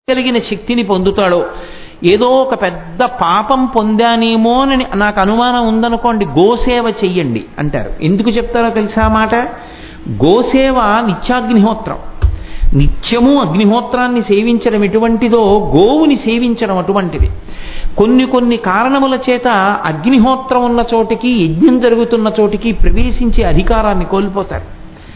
కలిగిన శక్తిని పొందుతాడో ఏదో ఒక పెద్ద పాపం పొందానేమో అని నాకు అనుమానం ఉందనుకోండి గోసేవ చెయ్యండి అంటారు ఎందుకు చెప్తారో తెలుసా ఆ మాట గోసేవ నిత్యాగ్నిహోత్రం నిత్యము అగ్నిహోత్రాన్ని సేవించడం ఎటువంటిదో గోవుని సేవించడం అటువంటిది కొన్ని కొన్ని కారణముల చేత అగ్నిహోత్రం ఉన్న చోటికి యజ్ఞం జరుగుతున్న చోటికి ప్రవేశించే అధికారాన్ని కోల్పోతారు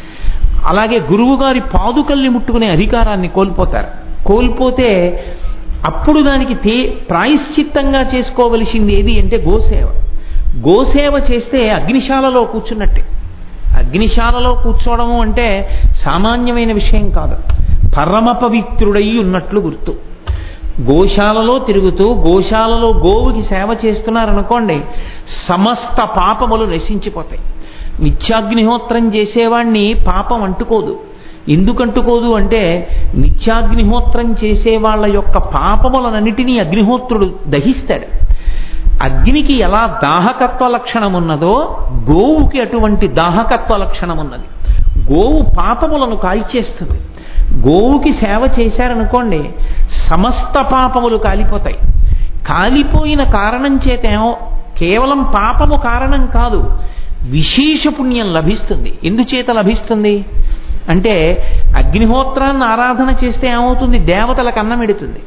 అలాగే గురువుగారి పాదుకల్ని ముట్టుకునే అధికారాన్ని కోల్పోతారు కోల్పోతే అప్పుడు దానికి తే ప్రాయశ్చిత్తంగా చేసుకోవలసింది ఏది అంటే గోసేవ గోసేవ చేస్తే అగ్నిశాలలో కూర్చున్నట్టే అగ్నిశాలలో కూర్చోవడము అంటే సామాన్యమైన విషయం కాదు పరమ పవిత్రుడై ఉన్నట్లు గుర్తు గోశాలలో తిరుగుతూ గోశాలలో గోవుకి సేవ చేస్తున్నారనుకోండి సమస్త పాపములు నశించిపోతాయి నిత్యాగ్నిహోత్రం చేసేవాణ్ణి పాపం అంటుకోదు ఎందుకు అంటుకోదు అంటే నిత్యాగ్నిహోత్రం చేసే వాళ్ళ యొక్క పాపములనన్నిటినీ అగ్నిహోత్రుడు దహిస్తాడు అగ్నికి ఎలా దాహకత్వ లక్షణం ఉన్నదో గోవుకి అటువంటి దాహకత్వ లక్షణం ఉన్నది గోవు పాపములను కాల్చేస్తుంది గోవుకి సేవ చేశారనుకోండి సమస్త పాపములు కాలిపోతాయి కాలిపోయిన కారణం చేతేమో కేవలం పాపము కారణం కాదు విశేష పుణ్యం లభిస్తుంది ఎందుచేత లభిస్తుంది అంటే అగ్నిహోత్రాన్ని ఆరాధన చేస్తే ఏమవుతుంది దేవతలకు అన్నం ఎడుతుంది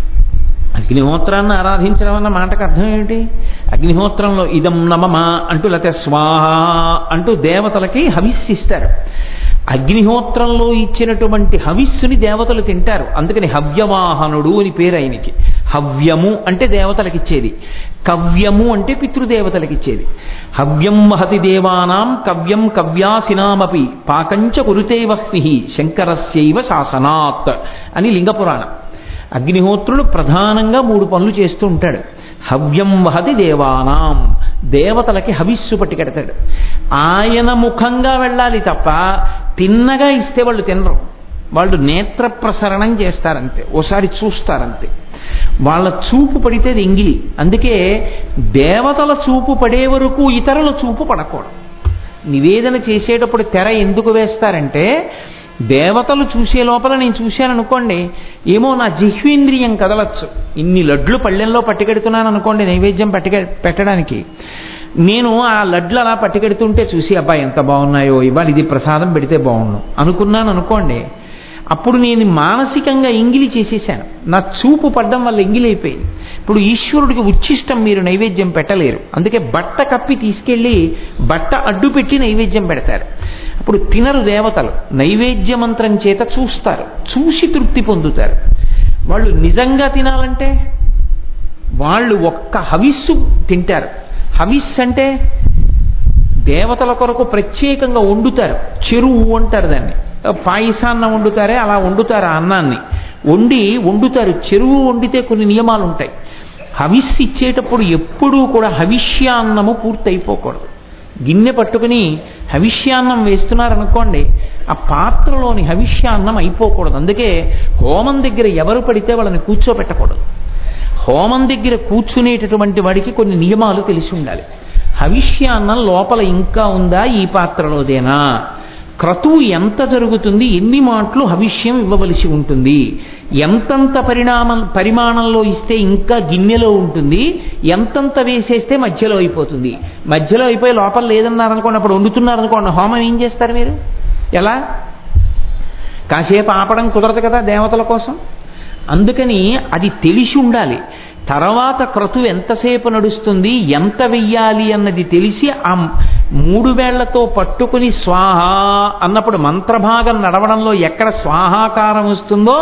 అగ్నిహోత్రాన్ని ఆరాధించడం అన్న మాటకు అర్థం ఏమిటి అగ్నిహోత్రంలో ఇదం నమమా అంటూ లేకపోతే స్వాహ అంటూ దేవతలకి హవిస్సిస్తారు అగ్నిహోత్రంలో ఇచ్చినటువంటి హవిస్సుని దేవతలు తింటారు అందుకని హవ్యవాహనుడు అని పేరు ఆయనకి హవ్యము అంటే దేవతలకు ఇచ్చేది కవ్యము అంటే పితృదేవతలకు ఇచ్చేది హవ్యం వహతి దేవానాం కవ్యం కవ్యాసినామపి పాకంచ కురుతే వహ్ని శంకరస్యైవ శాసనాత్ అని లింగపురాణం అగ్నిహోత్రుడు ప్రధానంగా మూడు పనులు చేస్తూ ఉంటాడు హవ్యం వహతి దేవానాం దేవతలకి హవిస్సు పట్టుకెడతాడు ఆయన ముఖంగా వెళ్ళాలి తప్ప తిన్నగా ఇస్తే వాళ్ళు తినరు వాళ్ళు నేత్ర ప్రసరణం చేస్తారంతే ఓసారి చూస్తారంతే వాళ్ళ చూపు పడితే అది ఎంగిలి అందుకే దేవతల చూపు పడే వరకు ఇతరుల చూపు పడకూడదు నివేదన చేసేటప్పుడు తెర ఎందుకు వేస్తారంటే దేవతలు చూసే లోపల నేను చూశాను అనుకోండి ఏమో నా జిహ్వేంద్రియం కదలచ్చు ఇన్ని లడ్లు పళ్ళెంలో పట్టుకెడుతున్నాను అనుకోండి నైవేద్యం పట్టుకె పెట్టడానికి నేను ఆ లడ్లు అలా పట్టుకెడుతుంటే చూసి అబ్బాయి ఎంత బాగున్నాయో ఇవాళ ఇది ప్రసాదం పెడితే బాగుండు అనుకున్నాను అనుకోండి అప్పుడు నేను మానసికంగా ఎంగిలి చేసేసాను నా చూపు పడ్డం వల్ల ఎంగిలి అయిపోయింది ఇప్పుడు ఈశ్వరుడికి ఉచ్ఛిష్టం మీరు నైవేద్యం పెట్టలేరు అందుకే బట్ట కప్పి తీసుకెళ్ళి బట్ట అడ్డు పెట్టి నైవేద్యం పెడతారు అప్పుడు తినరు దేవతలు నైవేద్య మంత్రం చేత చూస్తారు చూసి తృప్తి పొందుతారు వాళ్ళు నిజంగా తినాలంటే వాళ్ళు ఒక్క హవిస్సు తింటారు హవిస్ అంటే దేవతల కొరకు ప్రత్యేకంగా వండుతారు చెరువు అంటారు దాన్ని పాయసాన్నం వండుతారే అలా వండుతారు ఆ అన్నాన్ని వండి వండుతారు చెరువు వండితే కొన్ని నియమాలు ఉంటాయి హవిస్సు ఇచ్చేటప్పుడు ఎప్పుడూ కూడా హవిష్యాన్నము పూర్తి అయిపోకూడదు గిన్నె పట్టుకుని హవిష్యాన్నం వేస్తున్నారనుకోండి ఆ పాత్రలోని హవిష్యాన్నం అయిపోకూడదు అందుకే హోమం దగ్గర ఎవరు పడితే వాళ్ళని కూర్చోబెట్టకూడదు హోమం దగ్గర కూర్చునేటటువంటి వాడికి కొన్ని నియమాలు తెలిసి ఉండాలి హవిష్యాన్నం లోపల ఇంకా ఉందా ఈ పాత్రలోదేనా క్రతువు ఎంత జరుగుతుంది ఎన్ని మాటలు హవిష్యం ఇవ్వవలసి ఉంటుంది ఎంతంత పరిణామం పరిమాణంలో ఇస్తే ఇంకా గిన్నెలో ఉంటుంది ఎంతంత వేసేస్తే మధ్యలో అయిపోతుంది మధ్యలో అయిపోయి లోపల లేదన్నారనుకోండి అప్పుడు వండుతున్నారనుకోండి హోమం ఏం చేస్తారు మీరు ఎలా కాసేపు ఆపడం కుదరదు కదా దేవతల కోసం అందుకని అది తెలిసి ఉండాలి తర్వాత క్రతువు ఎంతసేపు నడుస్తుంది ఎంత వెయ్యాలి అన్నది తెలిసి ఆ మూడు వేళ్లతో పట్టుకుని స్వాహ అన్నప్పుడు మంత్రభాగం నడవడంలో ఎక్కడ స్వాహాకారం వస్తుందో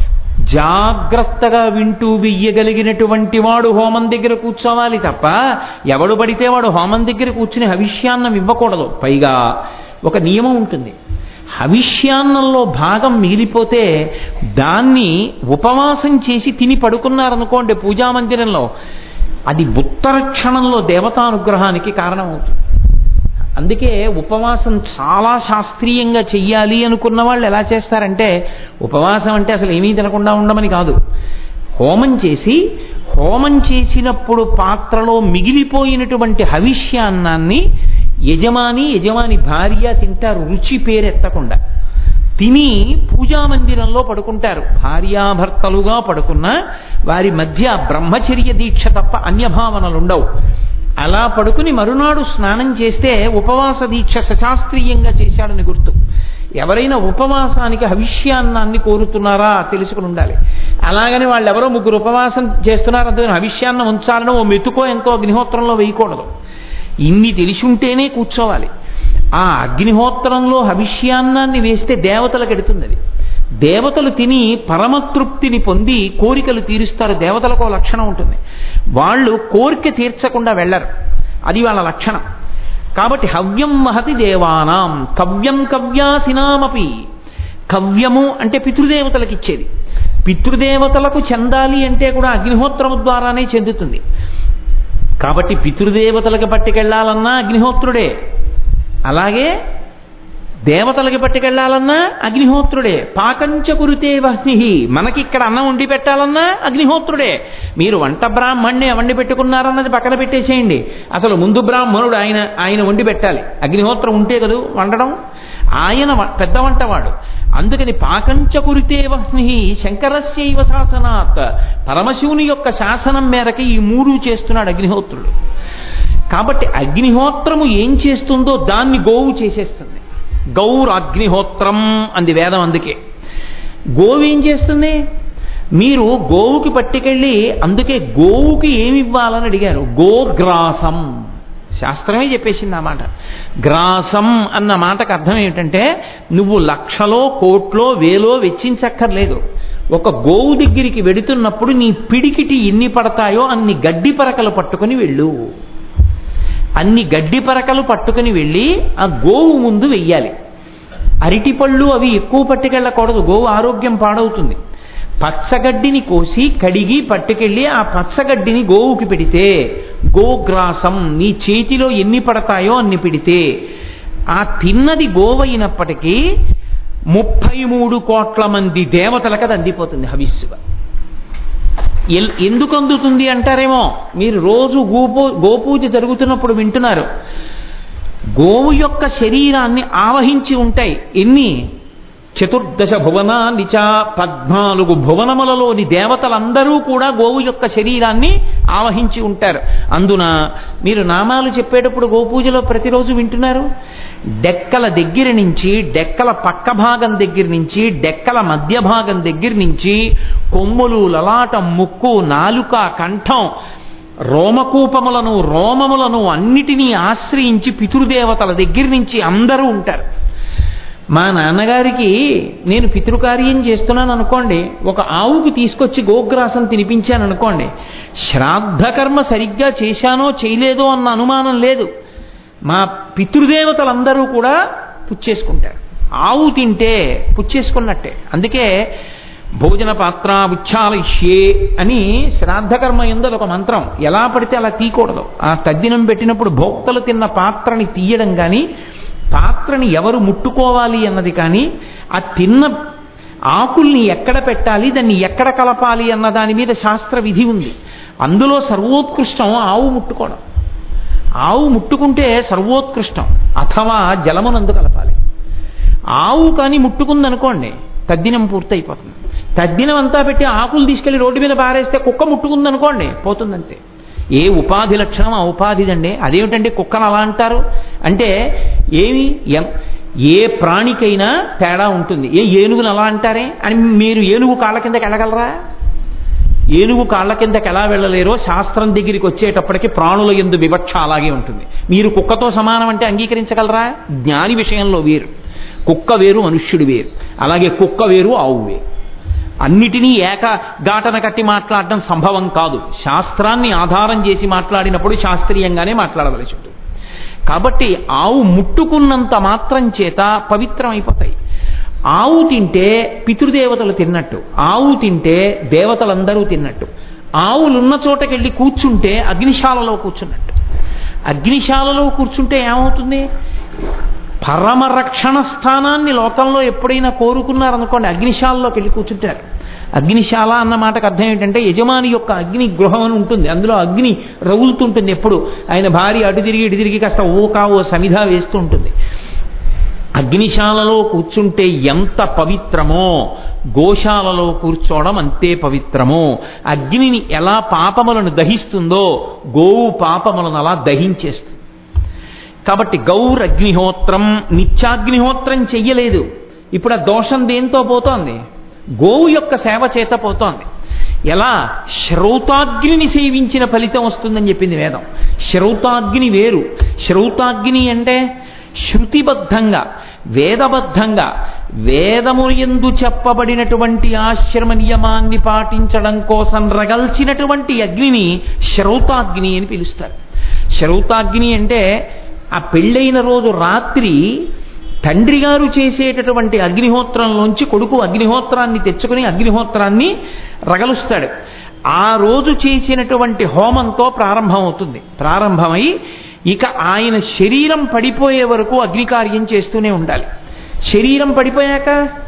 జాగ్రత్తగా వింటూ వెయ్యగలిగినటువంటి వాడు హోమం దగ్గర కూర్చోవాలి తప్ప ఎవడు పడితే వాడు హోమం దగ్గర కూర్చుని హవిష్యాన్నం ఇవ్వకూడదు పైగా ఒక నియమం ఉంటుంది హవిష్యాన్నంలో భాగం మిగిలిపోతే దాన్ని ఉపవాసం చేసి తిని పడుకున్నారనుకోండి పూజామందిరంలో అది ఉత్తర క్షణంలో దేవతానుగ్రహానికి కారణమవుతుంది అందుకే ఉపవాసం చాలా శాస్త్రీయంగా చెయ్యాలి అనుకున్న వాళ్ళు ఎలా చేస్తారంటే ఉపవాసం అంటే అసలు ఏమీ తినకుండా ఉండమని కాదు హోమం చేసి హోమం చేసినప్పుడు పాత్రలో మిగిలిపోయినటువంటి హవిష్యాన్నాన్ని యజమాని యజమాని భార్య తింటారు రుచి పేరెత్తకుండా తిని పూజా మందిరంలో పడుకుంటారు భార్యాభర్తలుగా పడుకున్న వారి మధ్య బ్రహ్మచర్య దీక్ష తప్ప అన్యభావనలుండవు అలా పడుకుని మరునాడు స్నానం చేస్తే ఉపవాస దీక్ష సశాస్త్రీయంగా చేశాడని గుర్తు ఎవరైనా ఉపవాసానికి హవిష్యాన్నాన్ని కోరుతున్నారా తెలుసుకుని ఉండాలి అలాగని వాళ్ళు ఎవరో ముగ్గురు ఉపవాసం చేస్తున్నారు అందుకని హవిష్యాన్నం ఉంచాలని ఓ మెతుకో ఎంతో అగ్నిహోత్రంలో వేయకూడదు ఇన్ని తెలిసి ఉంటేనే కూర్చోవాలి ఆ అగ్నిహోత్రంలో హవిష్యాన్నాన్ని వేస్తే దేవతలకు ఎడుతుంది అది దేవతలు తిని పరమతృప్తిని పొంది కోరికలు తీరుస్తారు దేవతలకు ఒక లక్షణం ఉంటుంది వాళ్ళు కోరిక తీర్చకుండా వెళ్ళరు అది వాళ్ళ లక్షణం కాబట్టి హవ్యం మహతి దేవానాం కవ్యం కవ్యాసినామపి కవ్యము అంటే పితృదేవతలకు ఇచ్చేది పితృదేవతలకు చెందాలి అంటే కూడా అగ్నిహోత్రము ద్వారానే చెందుతుంది కాబట్టి పితృదేవతలకు పట్టుకెళ్లాలన్నా అగ్నిహోత్రుడే అలాగే దేవతలకి పట్టుకెళ్లాలన్నా అగ్నిహోత్రుడే పాకంచ కురుతే వహ్ని మనకి ఇక్కడ అన్నం వండి పెట్టాలన్నా అగ్నిహోత్రుడే మీరు వంట బ్రాహ్మణ్ణి వండి పెట్టుకున్నారన్నది పక్కన పెట్టేసేయండి అసలు ముందు బ్రాహ్మణుడు ఆయన ఆయన వండి పెట్టాలి అగ్నిహోత్రం ఉంటే కదూ వండడం ఆయన వ- పెద్ద వంటవాడు అందుకని పాకంచ కురితే వహ్ని శంకరస్యైవ శాసనాత్ పరమశివుని యొక్క శాసనం మేరకు ఈ మూడు చేస్తున్నాడు అగ్నిహోత్రుడు కాబట్టి అగ్నిహోత్రము ఏం చేస్తుందో దాన్ని గోవు చేసేస్తుంది గౌర్ అగ్నిహోత్రం అంది వేదం అందుకే గోవు ఏం చేస్తుంది మీరు గోవుకి పట్టుకెళ్ళి అందుకే గోవుకి ఏమి ఇవ్వాలని అడిగారు గోగ్రాసం శాస్త్రమే చెప్పేసింది ఆ మాట గ్రాసం అన్న మాటకు అర్థం ఏమిటంటే నువ్వు లక్షలో కోట్లో వేలో వెచ్చించక్కర్లేదు ఒక గోవు దగ్గరికి వెడుతున్నప్పుడు నీ పిడికిటి ఎన్ని పడతాయో అన్ని గడ్డి పరకలు పట్టుకొని వెళ్ళు అన్ని గడ్డి పరకలు పట్టుకుని వెళ్ళి ఆ గోవు ముందు వెయ్యాలి అరటిపళ్ళు అవి ఎక్కువ పట్టుకెళ్ళకూడదు గోవు ఆరోగ్యం పాడవుతుంది పచ్చగడ్డిని కోసి కడిగి పట్టుకెళ్ళి ఆ పచ్చగడ్డిని గోవుకి పెడితే గోగ్రాసం నీ చేతిలో ఎన్ని పడతాయో అన్ని పెడితే ఆ తిన్నది గోవైనప్పటికీ ముప్పై మూడు కోట్ల మంది దేవతలకు అది అందిపోతుంది హవిస్సుగా ఎల్- ఎందుకు అందుతుంది అంటారేమో మీరు రోజు గోపూ గోపూజ జరుగుతున్నప్పుడు వింటున్నారు గోవు యొక్క శరీరాన్ని ఆవహించి ఉంటాయి ఎన్ని చతుర్దశ భువనాన్ని చ పద్నాలుగు భువనములలోని దేవతలందరూ కూడా గోవు యొక్క శరీరాన్ని ఆవహించి ఉంటారు అందున మీరు నామాలు చెప్పేటప్పుడు గోపూజలో ప్రతిరోజు వింటున్నారు డెక్కల దగ్గర నుంచి డెక్కల పక్క భాగం దగ్గర నుంచి డెక్కల మధ్య భాగం దగ్గర నుంచి కొమ్ములు లలాటం ముక్కు నాలుక కంఠం రోమకూపములను రోమములను అన్నిటినీ ఆశ్రయించి పితృదేవతల దగ్గర నుంచి అందరూ ఉంటారు మా నాన్నగారికి నేను పితృకార్యం చేస్తున్నాను అనుకోండి ఒక ఆవుకి తీసుకొచ్చి గోగ్రాసం తినిపించాను అనుకోండి శ్రాద్ధకర్మ సరిగ్గా చేశానో చేయలేదో అన్న అనుమానం లేదు మా పితృదేవతలందరూ కూడా పుచ్చేసుకుంటారు ఆవు తింటే పుచ్చేసుకున్నట్టే అందుకే భోజన పాత్ర ఉచ్చాలయిష్యే అని శ్రాద్ధకర్మ ఎందు ఒక మంత్రం ఎలా పడితే అలా తీయకూడదు ఆ తద్దినం పెట్టినప్పుడు భోక్తలు తిన్న పాత్రని తీయడం కానీ పాత్రని ఎవరు ముట్టుకోవాలి అన్నది కానీ ఆ తిన్న ఆకుల్ని ఎక్కడ పెట్టాలి దాన్ని ఎక్కడ కలపాలి అన్న దాని మీద శాస్త్ర విధి ఉంది అందులో సర్వోత్కృష్టం ఆవు ముట్టుకోవడం ఆవు ముట్టుకుంటే సర్వోత్కృష్టం అథవా జలమునందు కలపాలి ఆవు కానీ ముట్టుకుందనుకోండి తద్దినం పూర్తయిపోతుంది తద్దినం అంతా పెట్టి ఆకులు తీసుకెళ్లి రోడ్డు మీద పారేస్తే కుక్క ముట్టుకుందనుకోండి పోతుందంతే ఏ ఉపాధి లక్షణం ఆ ఉపాధిదండి అదేమిటంటే కుక్కను అలా అంటారు అంటే ఏమి ఎం- ఏ ప్రాణికైనా తేడా ఉంటుంది ఏ ఏనుగులు అలా అంటారే అని మీరు ఏనుగు కాళ్ళ కిందకి వెళ్ళగలరా ఏనుగు కాళ్ళ కిందకి ఎలా వెళ్ళలేరో శాస్త్రం దగ్గరికి వచ్చేటప్పటికి ప్రాణుల ఎందు వివక్ష అలాగే ఉంటుంది మీరు కుక్కతో సమానం అంటే అంగీకరించగలరా జ్ఞాని విషయంలో వేరు కుక్క వేరు మనుష్యుడు వేరు అలాగే కుక్క వేరు ఆవు వేరు అన్నిటినీ ఏక ఘాటన కట్టి మాట్లాడడం సంభవం కాదు శాస్త్రాన్ని ఆధారం చేసి మాట్లాడినప్పుడు శాస్త్రీయంగానే మాట్లాడవలసి ఉంటుంది కాబట్టి ఆవు ముట్టుకున్నంత మాత్రం చేత పవిత్రం అయిపోతాయి ఆవు తింటే పితృదేవతలు తిన్నట్టు ఆవు తింటే దేవతలందరూ తిన్నట్టు ఆవులున్న చోటకెళ్ళి కూర్చుంటే అగ్నిశాలలో కూర్చున్నట్టు అగ్నిశాలలో కూర్చుంటే ఏమవుతుంది పరమ రక్షణ స్థానాన్ని లోకంలో ఎప్పుడైనా కోరుకున్నారనుకోండి అగ్నిశాలలోకి వెళ్ళి కూర్చుంటారు అగ్నిశాల అన్న మాటకు అర్థం ఏంటంటే యజమాని యొక్క అగ్ని గృహం అని ఉంటుంది అందులో అగ్ని రగులుతుంటుంది ఎప్పుడు ఆయన భార్య అటు తిరిగి ఇటు తిరిగి కాస్త ఓ కావో సమిధా వేస్తూ ఉంటుంది అగ్నిశాలలో కూర్చుంటే ఎంత పవిత్రమో గోశాలలో కూర్చోవడం అంతే పవిత్రమో అగ్నిని ఎలా పాపములను దహిస్తుందో గోవు పాపములను అలా దహించేస్తుంది కాబట్టి గౌర్ అగ్నిహోత్రం నిత్యాగ్నిహోత్రం చెయ్యలేదు ఇప్పుడు ఆ దోషం దేంతో పోతోంది గోవు యొక్క సేవ చేత పోతోంది ఎలా శ్రౌతాగ్నిని సేవించిన ఫలితం వస్తుందని చెప్పింది వేదం శ్రౌతాగ్ని వేరు శ్రౌతాగ్ని అంటే శృతిబద్ధంగా వేదబద్ధంగా వేదము ఎందు చెప్పబడినటువంటి ఆశ్రమ నియమాన్ని పాటించడం కోసం రగల్చినటువంటి అగ్నిని శ్రౌతాగ్ని అని పిలుస్తారు శ్రౌతాగ్ని అంటే ఆ పెళ్ళైన రోజు రాత్రి తండ్రి గారు చేసేటటువంటి అగ్నిహోత్రంలోంచి కొడుకు అగ్నిహోత్రాన్ని తెచ్చుకుని అగ్నిహోత్రాన్ని రగలుస్తాడు ఆ రోజు చేసినటువంటి హోమంతో ప్రారంభమవుతుంది ప్రారంభమై ఇక ఆయన శరీరం పడిపోయే వరకు అగ్నికార్యం చేస్తూనే ఉండాలి శరీరం పడిపోయాక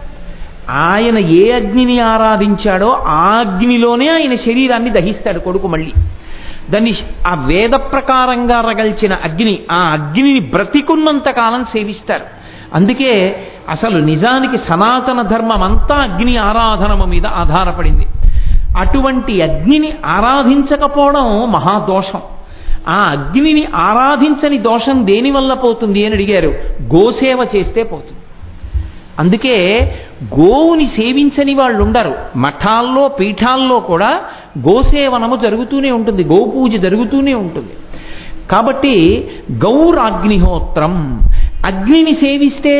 ఆయన ఏ అగ్నిని ఆరాధించాడో ఆ అగ్నిలోనే ఆయన శరీరాన్ని దహిస్తాడు కొడుకు మళ్ళీ దాన్ని ఆ వేద ప్రకారంగా రగల్చిన అగ్ని ఆ అగ్నిని బ్రతికున్నంత కాలం సేవిస్తారు అందుకే అసలు నిజానికి సనాతన ధర్మం అంతా అగ్ని ఆరాధనము మీద ఆధారపడింది అటువంటి అగ్నిని ఆరాధించకపోవడం మహాదోషం ఆ అగ్నిని ఆరాధించని దోషం దేని వల్ల పోతుంది అని అడిగారు గోసేవ చేస్తే పోతుంది అందుకే గోవుని సేవించని వాళ్ళు ఉండరు మఠాల్లో పీఠాల్లో కూడా గోసేవనము జరుగుతూనే ఉంటుంది గోపూజ జరుగుతూనే ఉంటుంది కాబట్టి గౌరాగ్నిహోత్రం అగ్నిని సేవిస్తే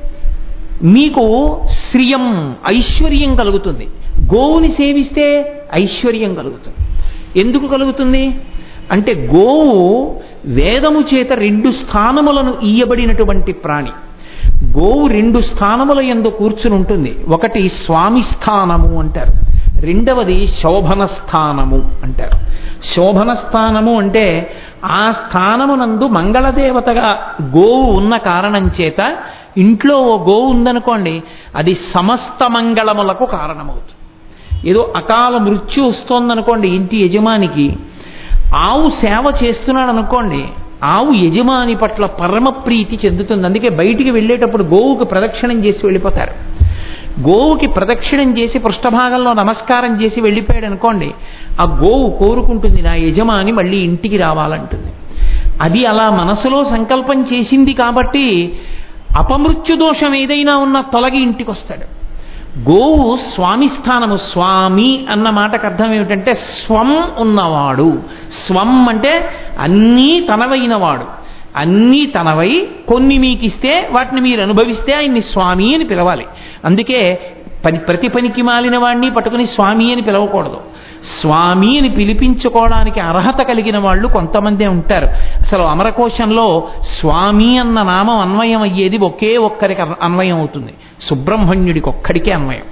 మీకు శ్రియం ఐశ్వర్యం కలుగుతుంది గోవుని సేవిస్తే ఐశ్వర్యం కలుగుతుంది ఎందుకు కలుగుతుంది అంటే గోవు వేదము చేత రెండు స్థానములను ఇయ్యబడినటువంటి ప్రాణి గోవు రెండు స్థానముల ఎందు కూర్చుని ఉంటుంది ఒకటి స్వామి స్థానము అంటారు రెండవది శోభన స్థానము అంటారు శోభన స్థానము అంటే ఆ స్థానమునందు మంగళదేవతగా గోవు ఉన్న కారణం చేత ఇంట్లో ఓ గోవు ఉందనుకోండి అది సమస్త మంగళములకు కారణమవుతుంది ఏదో అకాల మృత్యు వస్తోందనుకోండి ఇంటి యజమానికి ఆవు సేవ చేస్తున్నాడు అనుకోండి ఆవు యజమాని పట్ల పరమ ప్రీతి చెందుతుంది అందుకే బయటికి వెళ్ళేటప్పుడు గోవుకి ప్రదక్షిణం చేసి వెళ్ళిపోతారు గోవుకి ప్రదక్షిణం చేసి పృష్ఠభాగంలో నమస్కారం చేసి వెళ్ళిపోయాడు అనుకోండి ఆ గోవు కోరుకుంటుంది నా యజమాని మళ్ళీ ఇంటికి రావాలంటుంది అది అలా మనసులో సంకల్పం చేసింది కాబట్టి అపమృత్యు దోషం ఏదైనా ఉన్నా తొలగి ఇంటికి వస్తాడు గోవు స్వామి స్థానము స్వామి అన్న మాటకు అర్థం ఏమిటంటే స్వం ఉన్నవాడు స్వం అంటే అన్నీ తనవైనవాడు అన్నీ తనవై కొన్ని మీకు ఇస్తే వాటిని మీరు అనుభవిస్తే ఆయన్ని స్వామి అని పిలవాలి అందుకే పని ప్రతి పనికి మాలిన వాడిని పట్టుకుని స్వామి అని పిలవకూడదు స్వామి అని పిలిపించుకోవడానికి అర్హత కలిగిన వాళ్ళు కొంతమందే ఉంటారు అసలు అమరకోశంలో స్వామి అన్న నామం అన్వయం అయ్యేది ఒకే ఒక్కరికి అన్వయం అవుతుంది సుబ్రహ్మణ్యుడికి ఒక్కడికే అన్వయం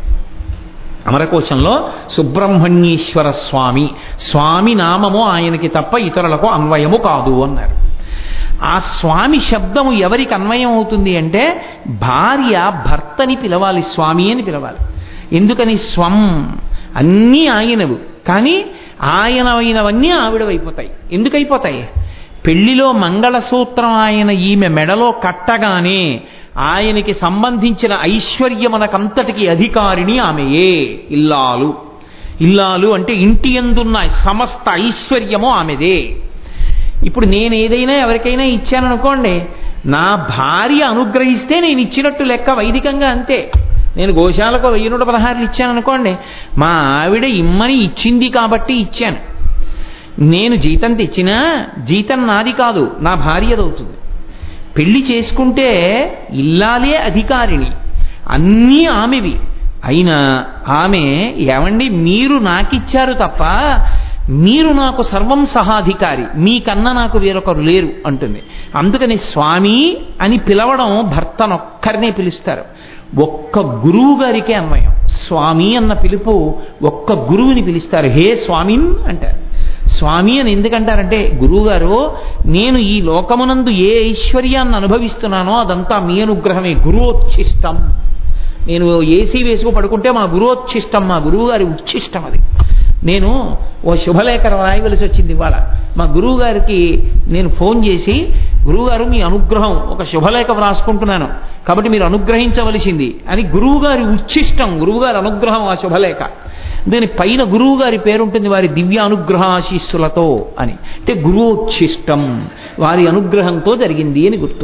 అమరకోశంలో సుబ్రహ్మణ్యేశ్వర స్వామి స్వామి నామము ఆయనకి తప్ప ఇతరులకు అన్వయము కాదు అన్నారు ఆ స్వామి శబ్దము ఎవరికి అన్వయం అవుతుంది అంటే భార్య భర్తని పిలవాలి స్వామి అని పిలవాలి ఎందుకని స్వం అన్నీ ఆయనవు కానీ ఆయనవైనవన్నీ ఆవిడవైపోతాయి ఎందుకు అయిపోతాయి పెళ్లిలో మంగళసూత్రం ఆయన ఈమె మెడలో కట్టగానే ఆయనకి సంబంధించిన ఐశ్వర్యమునకంతటికి అధికారిని ఆమెయే ఇల్లాలు ఇల్లాలు అంటే ఇంటి ఎందున్న సమస్త ఐశ్వర్యము ఆమెదే ఇప్పుడు నేను ఏదైనా ఎవరికైనా ఇచ్చాననుకోండి నా భార్య అనుగ్రహిస్తే నేను ఇచ్చినట్టు లెక్క వైదికంగా అంతే నేను గోశాలకు వెయ్యి నూట పదహారులు ఇచ్చాను అనుకోండి మా ఆవిడ ఇమ్మని ఇచ్చింది కాబట్టి ఇచ్చాను నేను జీతం తెచ్చినా జీతం నాది కాదు నా భార్యదవుతుంది పెళ్లి చేసుకుంటే ఇల్లాలే అధికారిని అన్నీ ఆమెవి అయినా ఆమె ఏమండి మీరు నాకిచ్చారు తప్ప మీరు నాకు సర్వం సహాధికారి మీకన్నా నాకు వేరొకరు లేరు అంటుంది అందుకని స్వామి అని పిలవడం భర్తనొక్కరినే పిలుస్తారు ఒక్క గురువు గారికే అన్వయం స్వామి అన్న పిలుపు ఒక్క గురువుని పిలుస్తారు హే స్వామిన్ అంటారు స్వామి అని ఎందుకంటారంటే గురువుగారు నేను ఈ లోకమునందు ఏ ఐశ్వర్యాన్ని అనుభవిస్తున్నానో అదంతా మీ అనుగ్రహమే గురువోచ్ఛిష్టం నేను ఏసీ వేసుకు పడుకుంటే మా గురువోచ్ఛిష్టం మా గురువు గారి ఉచ్ఛిష్టం అది నేను ఓ శుభలేఖ రాయవలసి వచ్చింది ఇవాళ మా గురువు గారికి నేను ఫోన్ చేసి గురువుగారు మీ అనుగ్రహం ఒక శుభలేఖ వ్రాసుకుంటున్నాను కాబట్టి మీరు అనుగ్రహించవలసింది అని గురువుగారి ఉచ్ఛిష్టం గురువుగారి అనుగ్రహం ఆ శుభలేఖ దీని పైన గురువుగారి పేరుంటుంది వారి దివ్య అనుగ్రహాశీస్సులతో అని అంటే గురువోచ్ఛిష్టం వారి అనుగ్రహంతో జరిగింది అని గుర్తు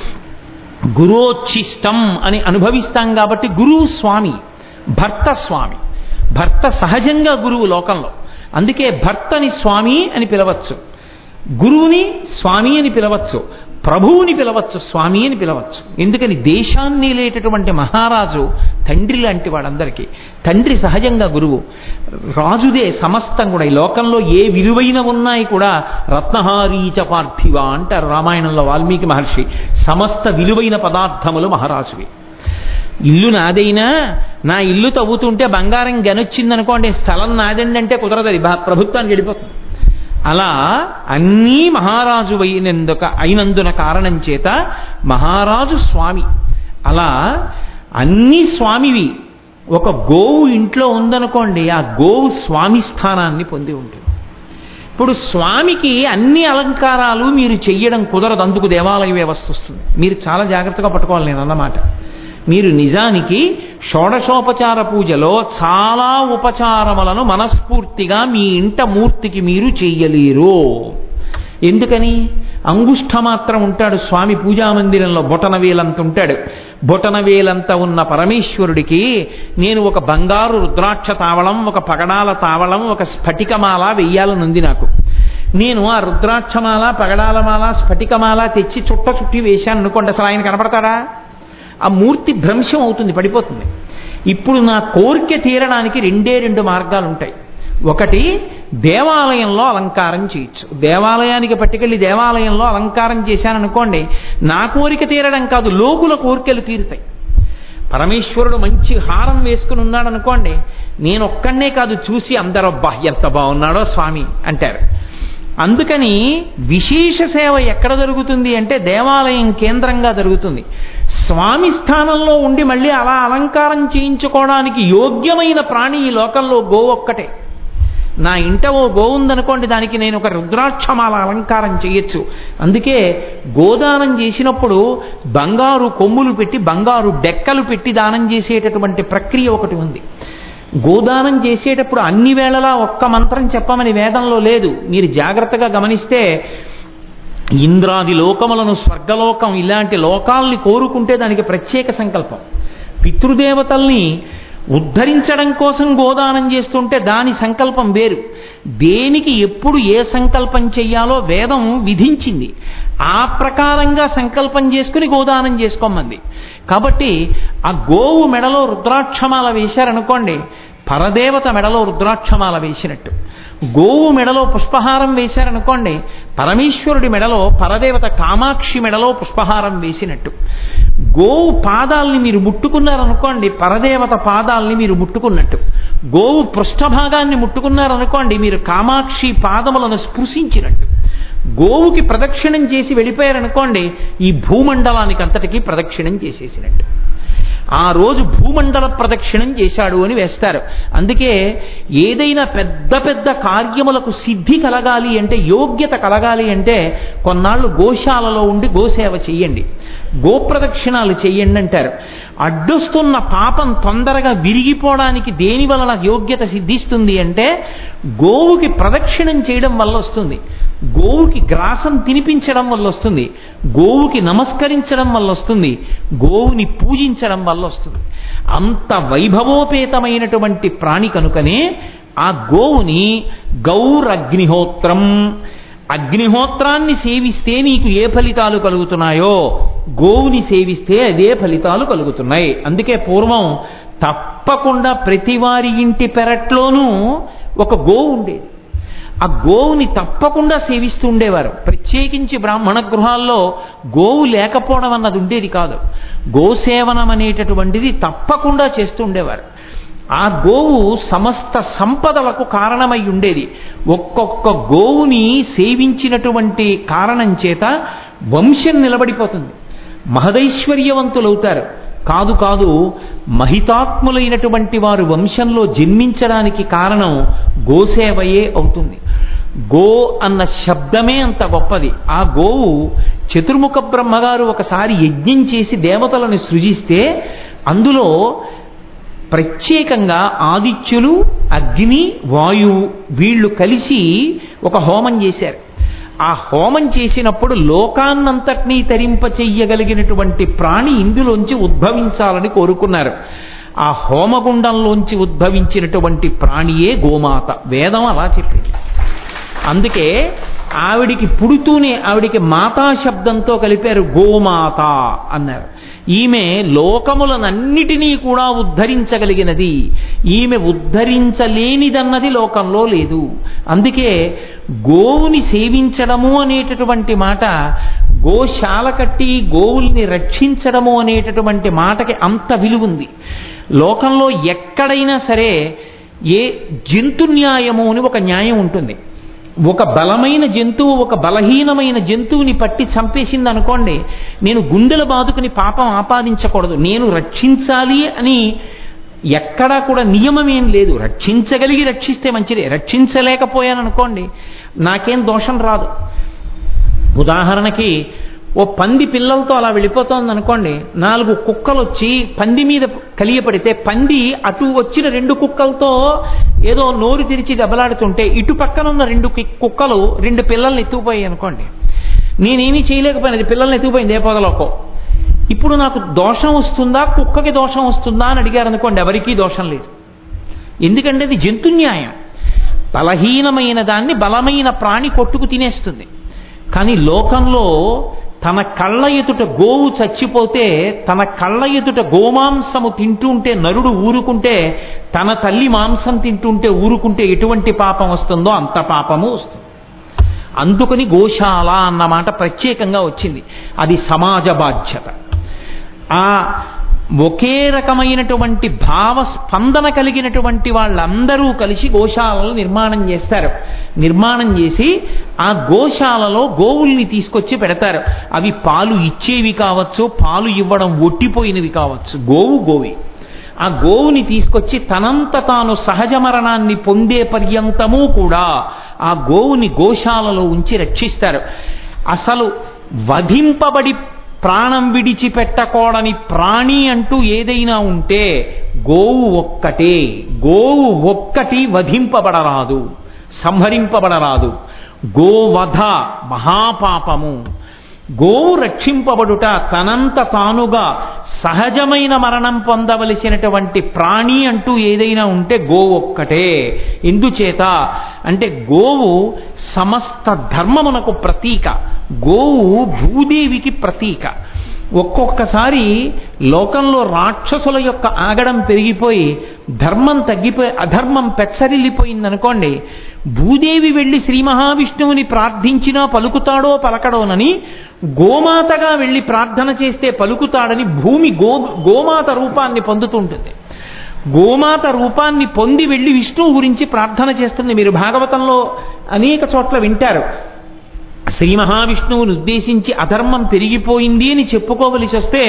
గురోచ్ఛిష్టం అని అనుభవిస్తాం కాబట్టి గురువు స్వామి భర్త స్వామి భర్త సహజంగా గురువు లోకంలో అందుకే భర్తని స్వామి అని పిలవచ్చు గురువుని స్వామి అని పిలవచ్చు ప్రభువుని పిలవచ్చు స్వామి అని పిలవచ్చు ఎందుకని దేశాన్ని లేటటువంటి మహారాజు తండ్రి లాంటి వాడందరికీ తండ్రి సహజంగా గురువు రాజుదే సమస్తం కూడా ఈ లోకంలో ఏ విలువైన ఉన్నాయి కూడా రత్నహారీచ పార్థివ అంటారు రామాయణంలో వాల్మీకి మహర్షి సమస్త విలువైన పదార్థములు మహారాజువి ఇల్లు నాదైనా నా ఇల్లు తవ్వుతుంటే బంగారం గనొచ్చిందనుకోండి స్థలం నాదండి అంటే కుదరదు అది భా- ప్రభుత్వానికి వెళ్ళిపోతుంది అలా అన్నీ మహారాజు అయినందుక అయినందున కారణం చేత మహారాజు స్వామి అలా అన్నీ స్వామివి ఒక గోవు ఇంట్లో ఉందనుకోండి ఆ గోవు స్వామి స్థానాన్ని పొంది ఉంటుంది ఇప్పుడు స్వామికి అన్ని అలంకారాలు మీరు చెయ్యడం కుదరదు అందుకు దేవాలయ వ్యవస్థ వస్తుంది మీరు చాలా జాగ్రత్తగా పట్టుకోవాలి నేను అన్నమాట మీరు నిజానికి షోడశోపచార పూజలో చాలా ఉపచారములను మనస్ఫూర్తిగా మీ ఇంట మూర్తికి మీరు చెయ్యలేరు ఎందుకని అంగుష్ట మాత్రం ఉంటాడు స్వామి పూజా మందిరంలో బొటనవేలంత ఉంటాడు బొటనవేలంత ఉన్న పరమేశ్వరుడికి నేను ఒక బంగారు రుద్రాక్ష తావళం ఒక పగడాల తావళం ఒక స్ఫటికమాల వెయ్యాలనుంది నాకు నేను ఆ రుద్రాక్షమాల పగడాలమాల స్ఫటికమాల తెచ్చి చుట్ట చుట్టి వేశాను అనుకోండి అసలు ఆయన కనపడతాడా ఆ మూర్తి భ్రంశం అవుతుంది పడిపోతుంది ఇప్పుడు నా కోరిక తీరడానికి రెండే రెండు మార్గాలు ఉంటాయి ఒకటి దేవాలయంలో అలంకారం చేయొచ్చు దేవాలయానికి పట్టుకెళ్ళి దేవాలయంలో అలంకారం చేశాననుకోండి నా కోరిక తీరడం కాదు లోకుల కోరికలు తీరుతాయి పరమేశ్వరుడు మంచి హారం వేసుకుని ఉన్నాడు అనుకోండి నేను ఒక్కడనే కాదు చూసి అందరూ అబ్బా ఎంత బాగున్నాడో స్వామి అంటారు అందుకని విశేష సేవ ఎక్కడ జరుగుతుంది అంటే దేవాలయం కేంద్రంగా జరుగుతుంది స్వామి స్థానంలో ఉండి మళ్ళీ అలా అలంకారం చేయించుకోవడానికి యోగ్యమైన ప్రాణి ఈ లోకంలో గో ఒక్కటే నా ఇంట ఓ గో ఉందనుకోండి దానికి నేను ఒక రుద్రాక్షమాల అలంకారం చేయొచ్చు అందుకే గోదానం చేసినప్పుడు బంగారు కొమ్ములు పెట్టి బంగారు డెక్కలు పెట్టి దానం చేసేటటువంటి ప్రక్రియ ఒకటి ఉంది గోదానం చేసేటప్పుడు అన్ని వేళలా ఒక్క మంత్రం చెప్పమని వేదంలో లేదు మీరు జాగ్రత్తగా గమనిస్తే ఇంద్రాది లోకములను స్వర్గలోకం ఇలాంటి లోకాల్ని కోరుకుంటే దానికి ప్రత్యేక సంకల్పం పితృదేవతల్ని ఉద్ధరించడం కోసం గోదానం చేస్తుంటే దాని సంకల్పం వేరు దేనికి ఎప్పుడు ఏ సంకల్పం చెయ్యాలో వేదం విధించింది ఆ ప్రకారంగా సంకల్పం చేసుకుని గోదానం చేసుకోమంది కాబట్టి ఆ గోవు మెడలో రుద్రాక్షమాల వేశారనుకోండి పరదేవత మెడలో రుద్రాక్షమాల వేసినట్టు గోవు మెడలో పుష్పహారం వేశారనుకోండి పరమేశ్వరుడి మెడలో పరదేవత కామాక్షి మెడలో పుష్పహారం వేసినట్టు గోవు పాదాల్ని మీరు ముట్టుకున్నారనుకోండి పరదేవత పాదాల్ని మీరు ముట్టుకున్నట్టు గోవు పృష్ఠభాగాన్ని ముట్టుకున్నారనుకోండి మీరు కామాక్షి పాదములను స్పృశించినట్టు గోవుకి ప్రదక్షిణం చేసి వెళ్ళిపోయారనుకోండి ఈ భూమండలానికి అంతటికీ ప్రదక్షిణం చేసేసినట్టు ఆ రోజు భూమండల ప్రదక్షిణం చేశాడు అని వేస్తారు అందుకే ఏదైనా పెద్ద పెద్ద కార్యములకు సిద్ధి కలగాలి అంటే యోగ్యత కలగాలి అంటే కొన్నాళ్ళు గోశాలలో ఉండి గోసేవ చెయ్యండి గోప్రదక్షిణాలు చెయ్యండి అంటారు అడ్డొస్తున్న పాపం తొందరగా విరిగిపోవడానికి దేని వలన యోగ్యత సిద్ధిస్తుంది అంటే గోవుకి ప్రదక్షిణం చేయడం వల్ల వస్తుంది గోవుకి గ్రాసం తినిపించడం వల్ల వస్తుంది గోవుకి నమస్కరించడం వల్ల వస్తుంది గోవుని పూజించడం వల్ల వస్తుంది అంత వైభవోపేతమైనటువంటి ప్రాణి కనుకనే ఆ గోవుని గౌరగ్నిహోత్రం అగ్నిహోత్రాన్ని సేవిస్తే నీకు ఏ ఫలితాలు కలుగుతున్నాయో గోవుని సేవిస్తే అదే ఫలితాలు కలుగుతున్నాయి అందుకే పూర్వం తప్పకుండా ప్రతి వారి ఇంటి పెరట్లోనూ ఒక గోవు ఉండేది ఆ గోవుని తప్పకుండా సేవిస్తూ ఉండేవారు ప్రత్యేకించి బ్రాహ్మణ గృహాల్లో గోవు లేకపోవడం అన్నది ఉండేది కాదు గోసేవనం అనేటటువంటిది తప్పకుండా చేస్తూ ఉండేవారు ఆ గోవు సమస్త సంపదలకు కారణమై ఉండేది ఒక్కొక్క గోవుని సేవించినటువంటి కారణం చేత వంశం నిలబడిపోతుంది మహదైశ్వర్యవంతులవుతారు కాదు కాదు మహితాత్ములైనటువంటి వారు వంశంలో జన్మించడానికి కారణం గోసేవయే అవుతుంది గో అన్న శబ్దమే అంత గొప్పది ఆ గోవు చతుర్ముఖ బ్రహ్మగారు ఒకసారి యజ్ఞం చేసి దేవతలను సృజిస్తే అందులో ప్రత్యేకంగా ఆదిత్యులు అగ్ని వాయువు వీళ్ళు కలిసి ఒక హోమం చేశారు ఆ హోమం చేసినప్పుడు లోకాన్నంతటినీ తరింప చెయ్యగలిగినటువంటి ప్రాణి ఇందులోంచి ఉద్భవించాలని కోరుకున్నారు ఆ హోమగుండంలోంచి ఉద్భవించినటువంటి ప్రాణియే గోమాత వేదం అలా చెప్పింది అందుకే ఆవిడికి పుడుతూనే ఆవిడికి మాతా శబ్దంతో కలిపారు గోమాత అన్నారు ఈమె లోకములనన్నిటినీ కూడా ఉద్ధరించగలిగినది ఈమె ఉద్ధరించలేనిదన్నది లోకంలో లేదు అందుకే గోవుని సేవించడము అనేటటువంటి మాట గోశాల కట్టి గోవుల్ని రక్షించడము అనేటటువంటి మాటకి అంత విలువుంది లోకంలో ఎక్కడైనా సరే ఏ జంతు న్యాయము అని ఒక న్యాయం ఉంటుంది ఒక బలమైన జంతువు ఒక బలహీనమైన జంతువుని పట్టి చంపేసింది అనుకోండి నేను గుండెల బాదుకుని పాపం ఆపాదించకూడదు నేను రక్షించాలి అని ఎక్కడా కూడా నియమం ఏం లేదు రక్షించగలిగి రక్షిస్తే మంచిదే రక్షించలేకపోయాను అనుకోండి నాకేం దోషం రాదు ఉదాహరణకి ఓ పంది పిల్లలతో అలా వెళ్ళిపోతోంది అనుకోండి నాలుగు కుక్కలు వచ్చి పంది మీద కలియపడితే పంది అటు వచ్చిన రెండు కుక్కలతో ఏదో నోరు తెరిచి దెబ్బలాడుతుంటే ఇటు పక్కన ఉన్న రెండు కి- కుక్కలు రెండు పిల్లల్ని ఎత్తుకుపోయాయి అనుకోండి నేనేమీ చేయలేకపోయినది పిల్లల్ని ఎత్తుకుపోయింది ఏ పొదలోకో ఇప్పుడు నాకు దోషం వస్తుందా కుక్కకి దోషం వస్తుందా అని అడిగారు అనుకోండి ఎవరికీ దోషం లేదు ఎందుకంటే అది జంతు న్యాయం బలహీనమైన దాన్ని బలమైన ప్రాణి కొట్టుకు తినేస్తుంది కానీ లోకంలో తన కళ్ళ ఎదుట గోవు చచ్చిపోతే తన కళ్ళ ఎదుట గోమాంసము తింటుంటే నరుడు ఊరుకుంటే తన తల్లి మాంసం తింటుంటే ఊరుకుంటే ఎటువంటి పాపం వస్తుందో అంత పాపము వస్తుంది అందుకని గోశాల అన్నమాట ప్రత్యేకంగా వచ్చింది అది సమాజ బాధ్యత ఆ ఒకే రకమైనటువంటి భావ స్పందన కలిగినటువంటి వాళ్ళందరూ కలిసి గోశాలలు నిర్మాణం చేస్తారు నిర్మాణం చేసి ఆ గోశాలలో గోవుల్ని తీసుకొచ్చి పెడతారు అవి పాలు ఇచ్చేవి కావచ్చు పాలు ఇవ్వడం ఒట్టిపోయినవి కావచ్చు గోవు గోవి ఆ గోవుని తీసుకొచ్చి తనంత తాను సహజ మరణాన్ని పొందే పర్యంతము కూడా ఆ గోవుని గోశాలలో ఉంచి రక్షిస్తారు అసలు వధింపబడి ప్రాణం విడిచిపెట్టకూడని ప్రాణి అంటూ ఏదైనా ఉంటే గోవు ఒక్కటే గోవు ఒక్కటి వధింపబడరాదు సంహరింపబడరాదు గోవధ మహాపాపము గోవు రక్షింపబడుట తనంత తానుగా సహజమైన మరణం పొందవలసినటువంటి ప్రాణి అంటూ ఏదైనా ఉంటే గోవు ఒక్కటే ఎందుచేత అంటే గోవు సమస్త ధర్మమునకు ప్రతీక గోవు భూదేవికి ప్రతీక ఒక్కొక్కసారి లోకంలో రాక్షసుల యొక్క ఆగడం పెరిగిపోయి ధర్మం తగ్గిపోయి అధర్మం పెచ్చరిల్లిపోయిందనుకోండి భూదేవి వెళ్ళి శ్రీ మహావిష్ణువుని ప్రార్థించినా పలుకుతాడో పలకడోనని గోమాతగా వెళ్ళి ప్రార్థన చేస్తే పలుకుతాడని భూమి గో గోమాత రూపాన్ని పొందుతుంటుంది గోమాత రూపాన్ని పొంది వెళ్ళి విష్ణువు గురించి ప్రార్థన చేస్తుంది మీరు భాగవతంలో అనేక చోట్ల వింటారు శ్రీ మహావిష్ణువుని ఉద్దేశించి అధర్మం పెరిగిపోయింది అని చెప్పుకోవలసి వస్తే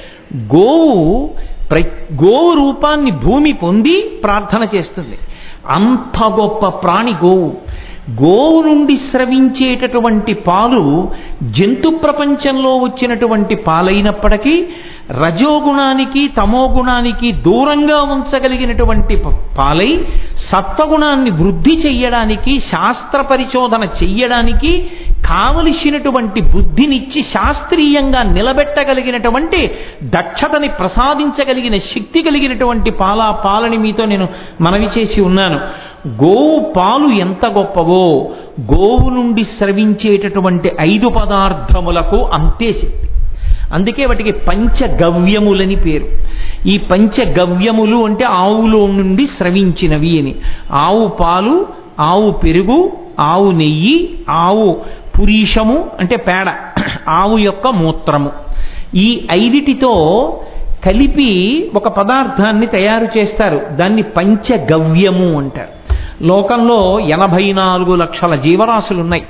గోవు ప్ర గోవు రూపాన్ని భూమి పొంది ప్రార్థన చేస్తుంది అంత గొప్ప ప్రాణి గోవు గోవు నుండి స్రవించేటటువంటి పాలు జంతు ప్రపంచంలో వచ్చినటువంటి పాలైనప్పటికీ రజోగుణానికి తమోగుణానికి దూరంగా ఉంచగలిగినటువంటి ప- పాలై సత్వగుణాన్ని వృద్ధి చెయ్యడానికి శాస్త్ర పరిశోధన చెయ్యడానికి కావలసినటువంటి బుద్ధినిచ్చి శాస్త్రీయంగా నిలబెట్టగలిగినటువంటి దక్షతని ప్రసాదించగలిగిన శక్తి కలిగినటువంటి పాల పాలని మీతో నేను మనవి చేసి ఉన్నాను గోవు పాలు ఎంత గొప్పవో గోవు నుండి స్రవించేటటువంటి ఐదు పదార్థములకు అంతే శక్తి అందుకే వాటికి పంచగవ్యములని పేరు ఈ పంచగవ్యములు అంటే ఆవులో నుండి స్రవించినవి అని ఆవు పాలు ఆవు పెరుగు ఆవు నెయ్యి ఆవు పురీషము అంటే పేడ ఆవు యొక్క మూత్రము ఈ ఐదిటితో కలిపి ఒక పదార్థాన్ని తయారు చేస్తారు దాన్ని పంచగవ్యము అంటారు లోకంలో ఎనభై నాలుగు లక్షల జీవరాశులు ఉన్నాయి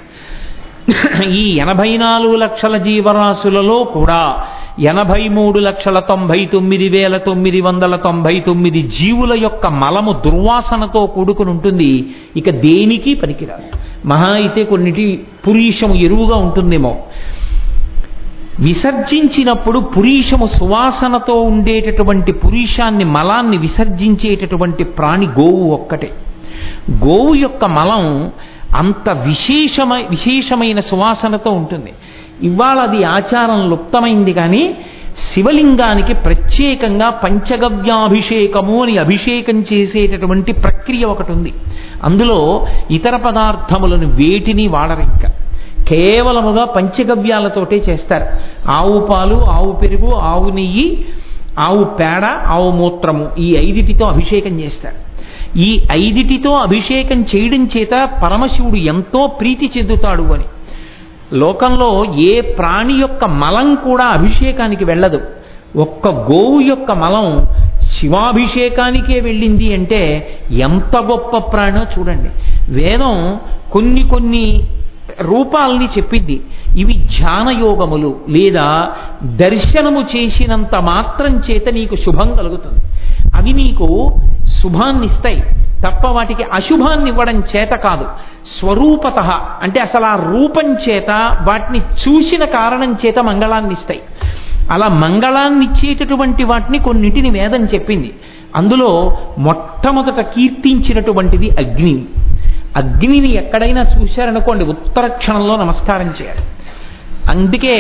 ఈ ఎనభై నాలుగు లక్షల జీవరాశులలో కూడా ఎనభై మూడు లక్షల తొంభై తొమ్మిది వేల తొమ్మిది వందల తొంభై తొమ్మిది జీవుల యొక్క మలము దుర్వాసనతో కూడుకుని ఉంటుంది ఇక దేనికి పనికిరాదు మహా అయితే కొన్నిటి పురీషము ఎరువుగా ఉంటుందేమో విసర్జించినప్పుడు పురీషము సువాసనతో ఉండేటటువంటి పురీషాన్ని మలాన్ని విసర్జించేటటువంటి ప్రాణి గోవు ఒక్కటే గోవు యొక్క మలం అంత విశేషమై విశేషమైన సువాసనతో ఉంటుంది ఇవాళ అది ఆచారం లుప్తమైంది కానీ శివలింగానికి ప్రత్యేకంగా పంచగవ్యాభిషేకము అని అభిషేకం చేసేటటువంటి ప్రక్రియ ఒకటి ఉంది అందులో ఇతర పదార్థములను వేటిని వాడరు ఇంకా కేవలముగా పంచగవ్యాలతోటే చేస్తారు ఆవు పాలు ఆవు పెరుగు ఆవు నెయ్యి ఆవు పేడ ఆవు మూత్రము ఈ ఐదిటితో అభిషేకం చేస్తారు ఈ ఐదిటితో అభిషేకం చేయడం చేత పరమశివుడు ఎంతో ప్రీతి చెందుతాడు అని లోకంలో ఏ ప్రాణి యొక్క మలం కూడా అభిషేకానికి వెళ్ళదు ఒక్క గోవు యొక్క మలం శివాభిషేకానికే వెళ్ళింది అంటే ఎంత గొప్ప ప్రాణో చూడండి వేదం కొన్ని కొన్ని రూపాల్ని చెప్పిద్ది ఇవి ధ్యానయోగములు లేదా దర్శనము చేసినంత మాత్రం చేత నీకు శుభం కలుగుతుంది అవి నీకు శుభాన్ని ఇస్తాయి తప్ప వాటికి అశుభాన్ని ఇవ్వడం చేత కాదు స్వరూపత అంటే అసలు ఆ రూపం చేత వాటిని చూసిన కారణం చేత మంగళాన్ని ఇస్తాయి అలా మంగళాన్ని ఇచ్చేటటువంటి వాటిని కొన్నిటిని వేదం చెప్పింది అందులో మొట్టమొదట కీర్తించినటువంటిది అగ్ని అగ్నిని ఎక్కడైనా చూశారనుకోండి ఉత్తర క్షణంలో నమస్కారం చేయాలి అందుకే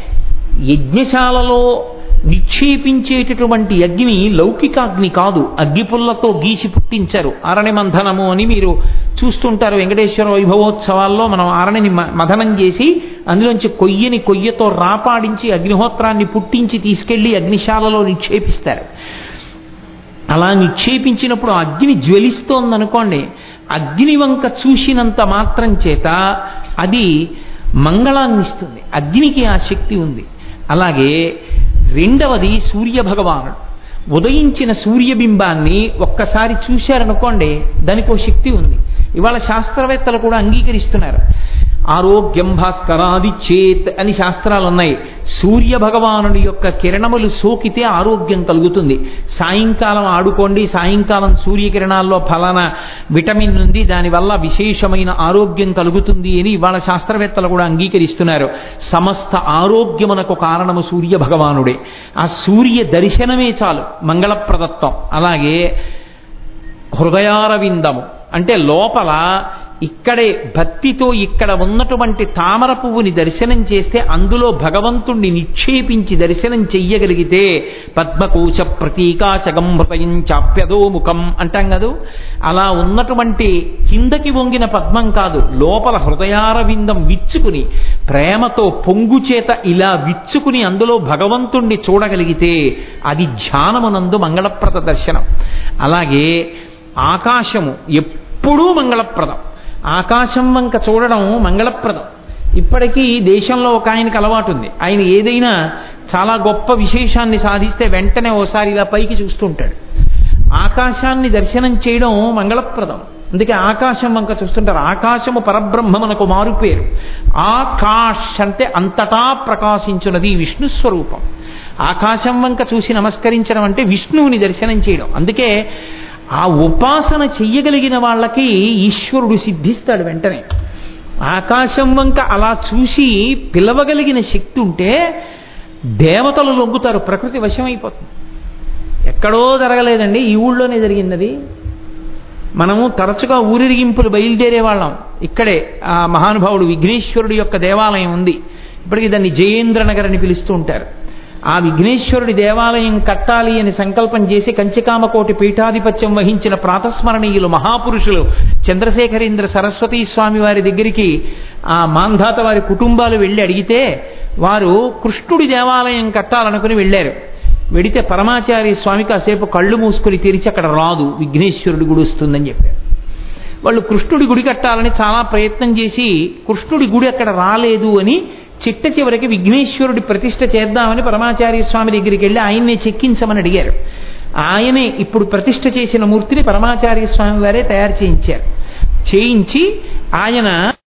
యజ్ఞశాలలో నిక్షేపించేటటువంటి అగ్ని లౌకికాగ్ని కాదు అగ్గిపుల్లతో గీసి పుట్టించారు ఆరణి మంథనము అని మీరు చూస్తుంటారు వెంకటేశ్వర వైభవోత్సవాల్లో మనం ఆరణిని మథనం చేసి అందులోంచి కొయ్యని కొయ్యతో రాపాడించి అగ్నిహోత్రాన్ని పుట్టించి తీసుకెళ్లి అగ్నిశాలలో నిక్షేపిస్తారు అలా నిక్షేపించినప్పుడు అగ్ని జ్వలిస్తోందనుకోండి అగ్ని వంక చూసినంత మాత్రం చేత అది మంగళాన్ని ఇస్తుంది అగ్నికి ఆ శక్తి ఉంది అలాగే రెండవది సూర్య భగవానుడు ఉదయించిన సూర్యబింబాన్ని ఒక్కసారి చూశారనుకోండి దానికి ఓ శక్తి ఉంది ఇవాళ శాస్త్రవేత్తలు కూడా అంగీకరిస్తున్నారు ఆరోగ్యం భాస్కరాది చేత్ అని శాస్త్రాలు ఉన్నాయి సూర్య భగవానుడి యొక్క కిరణములు సోకితే ఆరోగ్యం కలుగుతుంది సాయంకాలం ఆడుకోండి సాయంకాలం సూర్యకిరణాల్లో ఫలానా విటమిన్ ఉంది దానివల్ల విశేషమైన ఆరోగ్యం కలుగుతుంది అని ఇవాళ శాస్త్రవేత్తలు కూడా అంగీకరిస్తున్నారు సమస్త ఆరోగ్యమునకు కారణము సూర్య భగవానుడే ఆ సూర్య దర్శనమే చాలు మంగళప్రదత్వం అలాగే హృదయారవిందము అంటే లోపల ఇక్కడే భక్తితో ఇక్కడ ఉన్నటువంటి తామర పువ్వుని దర్శనం చేస్తే అందులో భగవంతుణ్ణి నిక్షేపించి దర్శనం చెయ్యగలిగితే పద్మకోశ ప్రతీకాశగం హృదయం చాప్యదో ముఖం అంటాం కదూ అలా ఉన్నటువంటి కిందకి వంగిన పద్మం కాదు లోపల హృదయారవిందం విచ్చుకుని ప్రేమతో పొంగు చేత ఇలా విచ్చుకుని అందులో భగవంతుణ్ణి చూడగలిగితే అది ధ్యానమునందు మంగళప్రద దర్శనం అలాగే ఆకాశము ఎప్పుడూ మంగళప్రదం ఆకాశం వంక చూడడం మంగళప్రదం ఇప్పటికీ దేశంలో ఒక ఆయనకి అలవాటు ఉంది ఆయన ఏదైనా చాలా గొప్ప విశేషాన్ని సాధిస్తే వెంటనే ఓసారి ఇలా పైకి చూస్తుంటాడు ఆకాశాన్ని దర్శనం చేయడం మంగళప్రదం అందుకే ఆకాశం వంక చూస్తుంటారు ఆకాశము పరబ్రహ్మమునకు మారు పేరు ఆకాశ్ అంటే అంతటా ప్రకాశించున్నది విష్ణు స్వరూపం ఆకాశం వంక చూసి నమస్కరించడం అంటే విష్ణువుని దర్శనం చేయడం అందుకే ఆ ఉపాసన చెయ్యగలిగిన వాళ్ళకి ఈశ్వరుడు సిద్ధిస్తాడు వెంటనే ఆకాశం వంక అలా చూసి పిలవగలిగిన శక్తి ఉంటే దేవతలు లొంగుతారు ప్రకృతి వశమైపోతుంది ఎక్కడో జరగలేదండి ఈ ఊళ్ళోనే జరిగింది మనము తరచుగా ఊరిరిగింపులు బయలుదేరే వాళ్ళం ఇక్కడే ఆ మహానుభావుడు విఘ్నేశ్వరుడు యొక్క దేవాలయం ఉంది ఇప్పటికీ దాన్ని జయేంద్ర నగర్ అని పిలుస్తూ ఉంటారు ఆ విఘ్నేశ్వరుడి దేవాలయం కట్టాలి అని సంకల్పం చేసి కంచికామకోటి పీఠాధిపత్యం వహించిన ప్రాతస్మరణీయులు మహాపురుషులు చంద్రశేఖరేంద్ర సరస్వతీ స్వామి వారి దగ్గరికి ఆ మాంధాత వారి కుటుంబాలు వెళ్ళి అడిగితే వారు కృష్ణుడి దేవాలయం కట్టాలనుకుని వెళ్ళారు వెడితే పరమాచార్య స్వామి కాసేపు కళ్ళు మూసుకుని తెరిచి అక్కడ రాదు విఘ్నేశ్వరుడి గుడి వస్తుందని చెప్పారు వాళ్ళు కృష్ణుడి గుడి కట్టాలని చాలా ప్రయత్నం చేసి కృష్ణుడి గుడి అక్కడ రాలేదు అని చిట్ట చివరికి విఘ్నేశ్వరుడి ప్రతిష్ట చేద్దామని పరమాచార్య స్వామి దగ్గరికి వెళ్ళి ఆయన్నే చెక్కించమని అడిగారు ఆయనే ఇప్పుడు ప్రతిష్ట చేసిన మూర్తిని పరమాచార్య స్వామి వారే తయారు చేయించారు చేయించి ఆయన